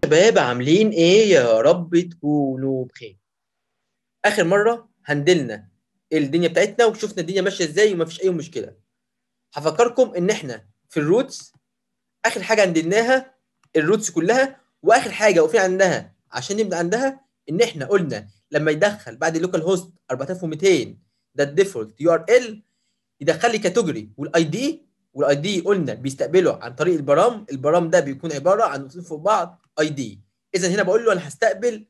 شباب عاملين ايه يا رب تكونوا بخير اخر مره هندلنا الدنيا بتاعتنا وشفنا الدنيا ماشيه ازاي ومفيش اي مشكله هفكركم ان احنا في الروتس اخر حاجه هندلناها الروتس كلها واخر حاجه وقفنا عندها عشان نبدا عندها ان احنا قلنا لما يدخل بعد اللوكال هوست 4200 ده الديفولت يو ار ال يدخل لي كاتيجوري والاي دي والاي دي قلنا بيستقبله عن طريق البرام البرام ده بيكون عباره عن نقطتين فوق بعض اي دي اذا هنا بقول له انا هستقبل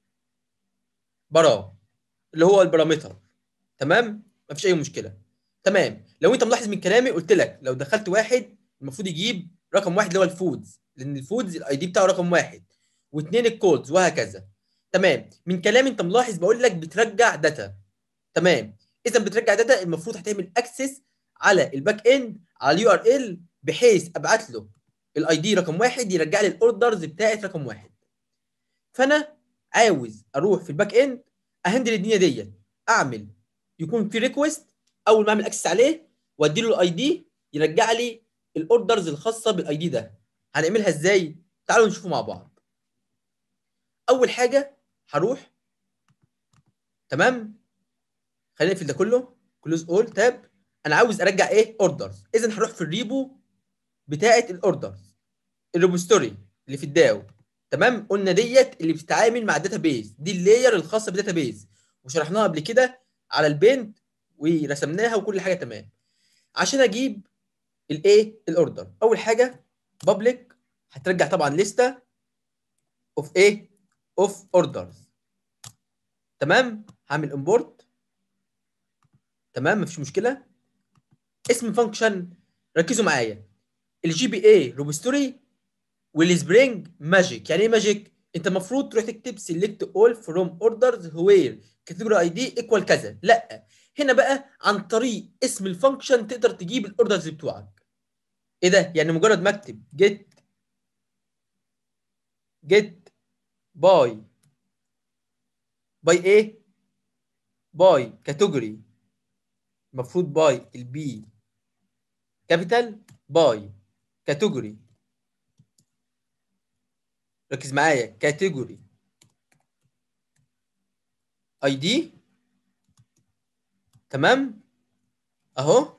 برام اللي هو البارامتر تمام مفيش اي مشكله تمام لو انت ملاحظ من كلامي قلت لك لو دخلت واحد المفروض يجيب رقم واحد اللي هو الفودز لان الفودز الاي دي بتاعه رقم واحد واثنين الكودز وهكذا تمام من كلامي انت ملاحظ بقول لك بترجع داتا تمام اذا بترجع داتا المفروض هتعمل اكسس على الباك اند على اليو ار ال بحيث ابعت له الاي دي رقم واحد يرجع لي الاوردرز بتاعت رقم واحد فانا عاوز اروح في الباك اند اهندل الدنيا ديت اعمل يكون في ريكوست اول ما اعمل اكسس عليه وادي له الاي دي يرجع لي الاوردرز الخاصه بالاي دي ده هنعملها ازاي تعالوا نشوفه مع بعض اول حاجه هروح تمام خلينا في ده كله كلوز اول تاب انا عاوز ارجع ايه اوردرز اذا هروح في الريبو بتاعه الاوردرز الريبوستوري اللي في الداو تمام قلنا ديت اللي بتتعامل مع الداتا بيز دي اللاير الخاصه بالداتا بيز وشرحناها قبل كده على البنت ورسمناها وكل حاجه تمام عشان اجيب الايه الاوردر اول حاجه بابليك هترجع طبعا لسته اوف ايه اوف اوردرز تمام هعمل امبورت تمام مفيش مشكله اسم فانكشن ركزوا معايا الجي بي اي روبستوري والسبرينج ماجيك يعني ايه ماجيك انت المفروض تروح تكتب سيلكت اول فروم اوردرز وير كاتيجوري اي دي ايكوال كذا لا هنا بقى عن طريق اسم الفانكشن تقدر تجيب الاوردرز بتوعك ايه ده يعني مجرد ما اكتب جيت جيت باي باي ايه باي كاتيجوري المفروض باي البي كابيتال باي كاتيجوري ركز معايا كاتيجوري اي دي تمام اهو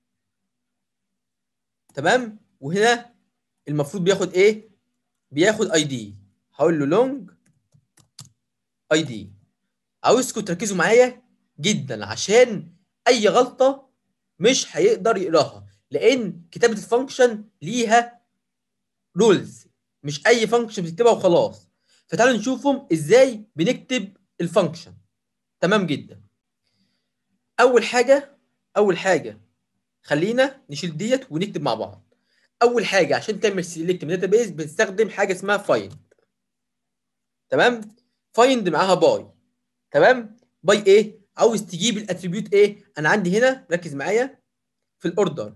تمام وهنا المفروض بياخد ايه بياخد اي دي هقول له لونج اي دي عاوزكم تركزوا معايا جدا عشان اي غلطه مش هيقدر يقراها لان كتابه الفانكشن ليها رولز مش اي فانكشن بتكتبها وخلاص فتعالوا نشوفهم ازاي بنكتب الفانكشن تمام جدا اول حاجه اول حاجه خلينا نشيل ديت ونكتب مع بعض اول حاجه عشان تعمل سيلكت من داتابيز بنستخدم حاجه اسمها فايند تمام فايند معاها باي تمام باي ايه عاوز تجيب الاتريبيوت ايه انا عندي هنا ركز معايا في الاوردر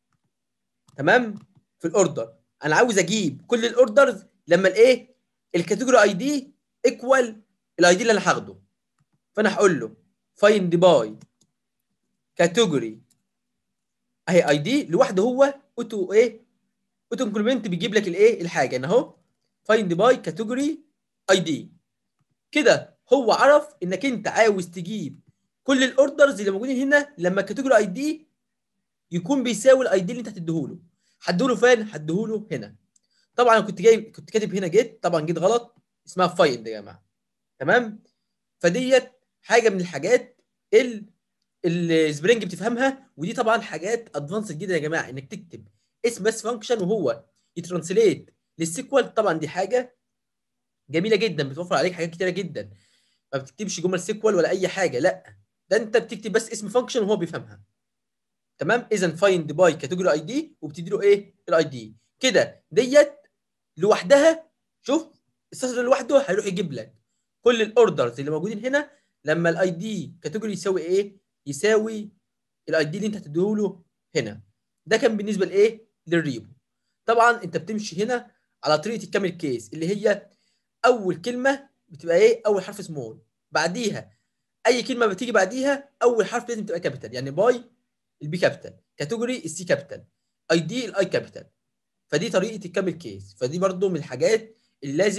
تمام في الاوردر انا عاوز اجيب كل الاوردرز لما الايه الكاتيجوري اي دي ايكوال الاي دي اللي انا هاخده فانا هقول له فايند باي كاتيجوري اهي اي دي لوحده هو اوتو ايه اوتو انكريمنت بيجيب لك الايه الحاجه انا اهو فايند باي كاتيجوري اي دي كده هو عرف انك انت عاوز تجيب كل الاوردرز اللي موجودين هنا لما الكاتيجوري اي دي يكون بيساوي الاي دي اللي انت هتديهوله هتديهوله فين هتديهوله هنا طبعا كنت جاي كنت كاتب هنا جيت طبعا جيت غلط اسمها فايند يا جماعه تمام فديت حاجه من الحاجات اللي السبرينج بتفهمها ودي طبعا حاجات ادفانسد جدا يا جماعه انك تكتب اسم بس فانكشن وهو يترانسليت للسيكوال طبعا دي حاجه جميله جدا بتوفر عليك حاجات كتيره جدا ما بتكتبش جمل سيكوال ولا اي حاجه لا ده انت بتكتب بس اسم فانكشن وهو بيفهمها تمام اذا فايند باي كاتيجوري اي دي وبتدي له ايه الاي دي كده ديت لوحدها شوف السطر لوحده هيروح يجيب لك كل الاوردرز اللي موجودين هنا لما الاي دي كاتيجوري يساوي ايه يساوي الاي دي اللي انت هتديه له هنا ده كان بالنسبه لايه للريبو طبعا انت بتمشي هنا على طريقه الكامل كيس اللي هي اول كلمه بتبقى ايه اول حرف سمول بعديها اي كلمه بتيجي بعديها اول حرف لازم تبقى كابيتال يعني باي البي كابيتال كاتيجوري السي كابيتال اي دي الاي كابيتال فدي طريقه الكامل كيس فدي برضو من الحاجات اللي لازم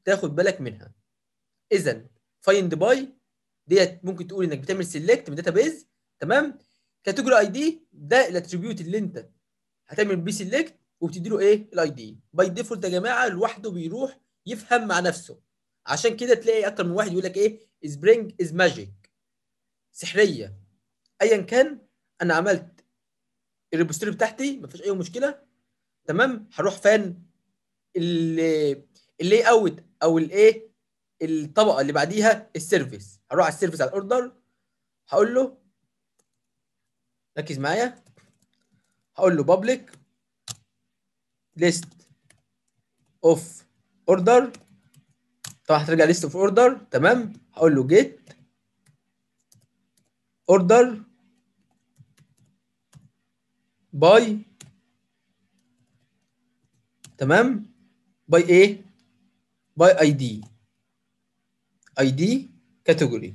تاخد بالك منها اذا فايند باي ديت ممكن تقول انك بتعمل سيلكت من داتابيز تمام كاتيجوري اي دي ده الاتريبيوت اللي انت هتعمل بيه سيلكت وبتدي له ايه الاي دي باي ديفولت يا جماعه لوحده بيروح يفهم مع نفسه عشان كده تلاقي اكتر من واحد يقول لك ايه سبرينج از ماجيك سحريه ايا كان انا عملت الريبوستوري بتاعتي مفيش اي مشكله تمام هروح فين اللي اوت او الايه الطبقه اللي بعديها السيرفيس هروح على السيرفيس على الاوردر هقول له ركز معايا هقول له public list of order طبعا هترجع list of order تمام هقول له get order by تمام by ايه by id id category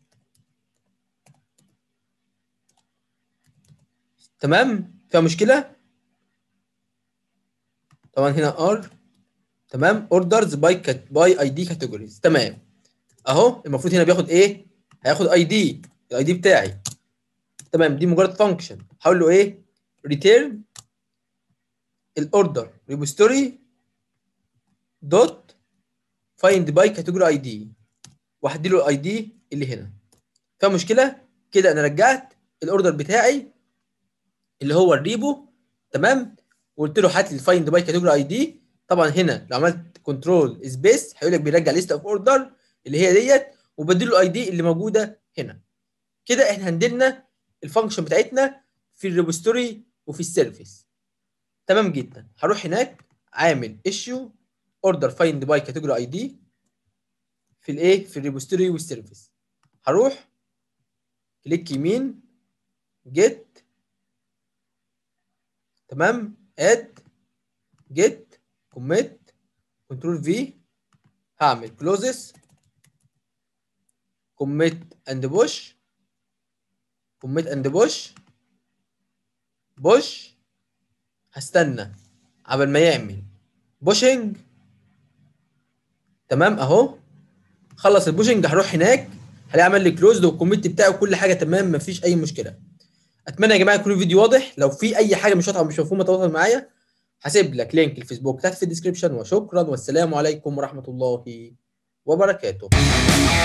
تمام فيها مشكله طبعا هنا ار تمام اوردرز باي كات باي اي دي كاتيجوريز تمام اهو المفروض هنا بياخد ايه هياخد اي دي الاي دي بتاعي تمام دي مجرد فانكشن هقول له ايه ريتيرن الاوردر ريبوستوري دوت فايند باي كاتيجوري اي دي وهدي له الاي دي اللي هنا فيها مشكله كده انا رجعت الاوردر بتاعي اللي هو الريبو تمام وقلت له هات لي الفايند باي كاتيجوري اي دي طبعا هنا لو عملت كنترول سبيس هيقول لك بيرجع ليست اوف اوردر اللي هي ديت وبدل له اي دي اللي موجوده هنا كده احنا هندلنا الفانكشن بتاعتنا في الريبوستوري وفي السيرفيس تمام جدا هروح هناك عامل ايشيو اوردر فايند باي كاتيجوري اي دي في الايه في الريبوستوري والسيرفيس هروح كليك يمين جيت تمام اد جيت كوميت كنترول في هعمل كلوزس كوميت اند بوش كوميت اند بوش بوش هستنى قبل ما يعمل بوشنج تمام اهو خلص البوشنج هروح هناك هلاقي عمل لي كلوزد والكوميت بتاعي وكل حاجه تمام مفيش اي مشكله اتمنى يا جماعه يكون الفيديو واضح لو في اي حاجه مش واضحه او مش مفهومه تواصل معايا هسيب لك لينك الفيسبوك تحت في الديسكربشن وشكرا والسلام عليكم ورحمه الله وبركاته